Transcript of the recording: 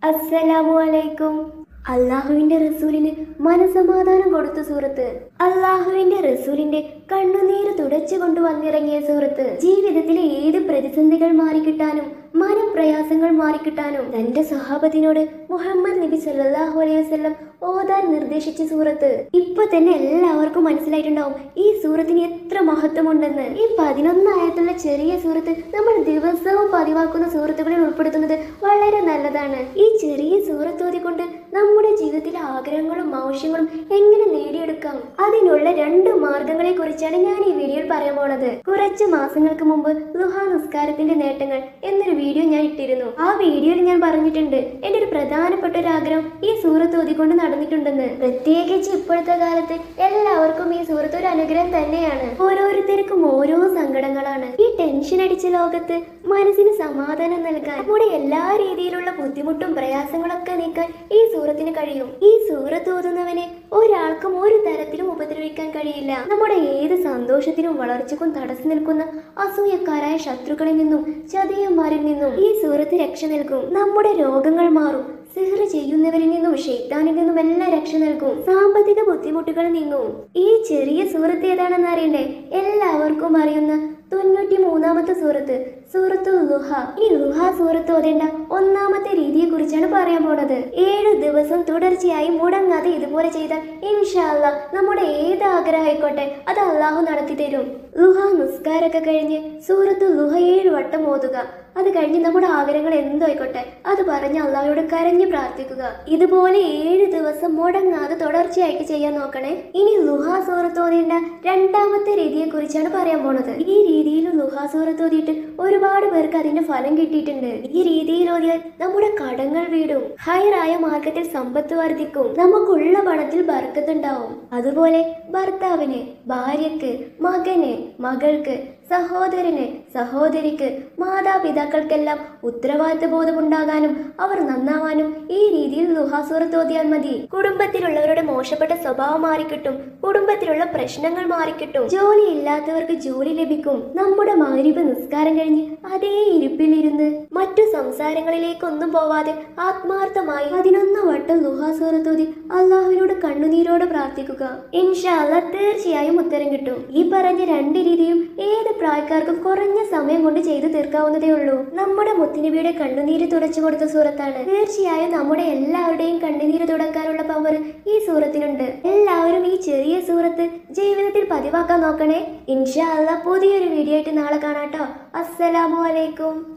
അസ്സലാമു അലൈക്കും അള്ളാഹുവിന്റെ റസൂലിന് മനസമാധാനം കൊടുത്ത സൂറത്ത് അള്ളാഹുവിന്റെ റസൂലിന്റെ കണ്ണുനീര് തുടച്ചു കൊണ്ട് വന്നിറങ്ങിയ സൂറത്ത് ജീവിതത്തിലെ ഏത് പ്രതിസന്ധികൾ മാറിക്കിട്ടാനും മനപ്രയാസങ്ങൾ മാറിക്കിട്ടാനും തന്റെ സ്വഹാബത്തിനോട് മുഹമ്മദ് നബി സല്ലല്ലാഹു അലൈഹി വസല്ലം ഓതാൻ നിർദ്ദേശിച്ച സൂറത്ത് ഇപ്പൊ തന്നെ എല്ലാവർക്കും മനസ്സിലായിട്ടുണ്ടാവും ഈ സൂറത്തിന് എത്ര മഹത്വമുണ്ടെന്ന് ഈ പതിനൊന്നായത്തുള്ള ചെറിയ സൂറത്ത് നമ്മൾ ദിവസവും പതിവാക്കുന്ന സൂറത്തുകളിൽ ഉൾപ്പെടുത്തുന്നത് വളരെ നല്ലതാണ് ഈ ചെറിയ സൂറത്ത് ഓതിക്കൊണ്ട് നമ്മുടെ ജീവിതത്തിലെ ആഗ്രഹങ്ങളും ആവശ്യങ്ങളും എങ്ങനെ നേടിയെടുക്കാം അതിനുള്ള രണ്ട് മാർഗങ്ങളെ കുറിച്ചാണ് ഞാൻ ഈ വീഡിയോയിൽ പറയാൻ പോണത് കുറച്ച് മാസങ്ങൾക്ക് മുമ്പ് ലുഹാ നിസ്കാരത്തിന്റെ നേട്ടങ്ങൾ എന്നൊരു വീഡിയോ ഞാൻ ഇട്ടിരുന്നു ആ വീഡിയോയിൽ ഞാൻ പറഞ്ഞിട്ടുണ്ട് എന്റെ ഒരു പ്രധാനപ്പെട്ട ഒരു ആഗ്രഹം ഈ സൂറത്ത് ഓതിക്കൊണ്ട് നടന്നിട്ടുണ്ടെന്ന് പ്രത്യേകിച്ച് ഇപ്പോഴത്തെ കാലത്ത് എല്ലാവർക്കും ഈ സൂറത്ത് ഒരു അനുഗ്രഹം തന്നെയാണ് ഓരോരുത്തർക്കും ഓരോ സങ്കടങ്ങളാണ് ഈ ടെൻഷൻ അടിച്ച ലോകത്ത് മനസ്സിന് സമാധാനം നൽകാൻ നമ്മുടെ എല്ലാ രീതിയിലുള്ള ബുദ്ധിമുട്ടും പ്രയാസങ്ങളൊക്കെ നീക്കാൻ ഈ സൂറത്തിന് കഴിയും ഈ സൂറത്ത് ഓതുന്നവനെ ഒരാൾക്കും ഒരു തരത്തിലും ഉപദ്രവിക്കാൻ കഴിയില്ല നമ്മുടെ ഏത് സന്തോഷത്തിനും വളർച്ചക്കും തടസ്സം നിൽക്കുന്ന അസൂയക്കാരായ ശത്രുക്കളിൽ നിന്നും ചതിയന്മാരിൽ നിന്നും ഈ സൂറത്ത് രക്ഷ നൽകും നമ്മുടെ രോഗങ്ങൾ മാറും സിഹർ ചെയ്യുന്നവരിൽ നിന്നും ഷെയ്ത്താനിൽ നിന്നും എല്ലാം രക്ഷ നൽകും സാമ്പത്തിക ബുദ്ധിമുട്ടുകൾ നീങ്ങും ഈ ചെറിയ സൂറത്ത് ഏതാണെന്ന് അറിയണ്ടേ എല്ലാവർക്കും അറിയുന്ന തൊണ്ണൂറ്റി മൂന്നാമത്തെ സൂറത്ത് സൂറത്തു ലുഹ ഈ ലുഹ സൂറത്ത് ഓതേണ്ട ഒന്നാമത്തെ രീതിയെ കുറിച്ചാണ് പറയാൻ പോണത് ഏഴ് ദിവസം തുടർച്ചയായി മുടങ്ങാതെ ഇതുപോലെ ചെയ്താൽ ഇൻഷാല്ല നമ്മുടെ ഏത് ആഗ്രഹം ആയിക്കോട്ടെ അത് അള്ളാഹു നടത്തി തരും ലുഹ നിസ്കാരമൊക്കെ കഴിഞ്ഞ് സൂറത്ത് ലുഹ ഏഴ് വട്ടം ഓതുക അത് കഴിഞ്ഞ് നമ്മുടെ ആഗ്രഹങ്ങൾ എന്തോ ആയിക്കോട്ടെ അത് പറഞ്ഞ് അള്ളാഹയോട് കരഞ്ഞ് പ്രാർത്ഥിക്കുക ഇതുപോലെ ഏഴ് ദിവസം മുടങ്ങാതെ തുടർച്ചയായിട്ട് ചെയ്യാൻ നോക്കണേ ഇനി ലുഹാ സൂറത്ത് ഓതിയേണ്ട രണ്ടാമത്തെ രീതിയെ കുറിച്ചാണ് പറയാൻ പോണത് ഈ രീതിയിൽ ലുഹാ സൂറത്ത് ഓതിയിട്ട് ഒരുപാട് പേർക്ക് അതിന്റെ ഫലം കിട്ടിയിട്ടുണ്ട് ഈ രീതിയിൽ ഓതിയാൽ നമ്മുടെ കടങ്ങൾ വീടും ഹയറായ മാർഗത്തിൽ സമ്പത്ത് വർദ്ധിക്കും നമുക്കുള്ള പണത്തിൽ ബർക്കത്തുണ്ടാവും അതുപോലെ ഭർത്താവിന് ഭാര്യക്ക് മകന് മകൾക്ക് സഹോദരന് സഹോദരിക്ക് മാതാപിതാക്കൾക്കെല്ലാം ഉത്തരവാദിത്ത ബോധമുണ്ടാകാനും അവർ നന്നാവാനും ഈ രീതിയിൽ ലുഹാസൂറത്ത് ഓതിയാൽ മതി കുടുംബത്തിലുള്ളവരുടെ മോശപ്പെട്ട സ്വഭാവം മാറിക്കിട്ടും കുടുംബത്തിലുള്ള പ്രശ്നങ്ങൾ മാറിക്കിട്ടും ജോലി ഇല്ലാത്തവർക്ക് ജോലി ലഭിക്കും നമ്മുടെ മാരിബ് നിസ്കാരം കഴിഞ്ഞ് അതേ ഇരിപ്പിലിരുന്ന് മറ്റു സംസാരങ്ങളിലേക്കൊന്നും പോവാതെ ആത്മാർത്ഥമായി പതിനൊന്ന് വട്ടം ലുഹാസൂറത്ത് ഓതി അള്ളാഹുവിനോട് കണ്ണുനീരോട് പ്രാർത്ഥിക്കുക ഇൻഷാല്ല തീർച്ചയായും ഉത്തരം കിട്ടും ഈ പറഞ്ഞ രണ്ട് രീതിയും ഏത് പ്രായക്കാർക്കും കുറഞ്ഞ സമയം കൊണ്ട് ചെയ്തു തീർക്കാവുന്നതേ ഉള്ളൂ നമ്മുടെ മുത്തിനബിയുടെ കണ്ണുനീര് തുടച്ചു കൊടുത്ത സൂറത്താണ് തീർച്ചയായും നമ്മുടെ എല്ലാവരുടെയും കണ്ണുനീര് തുടക്കാനുള്ള പവർ ഈ സൂറത്തിനുണ്ട് എല്ലാവരും ഈ ചെറിയ സൂറത്ത് ജീവിതത്തിൽ പതിവാക്കാൻ നോക്കണേ ഇൻഷാ അല്ല പുതിയൊരു വീഡിയോ ആയിട്ട് നാളെ കാണാട്ടോ അസ്സലാമു അലൈക്കും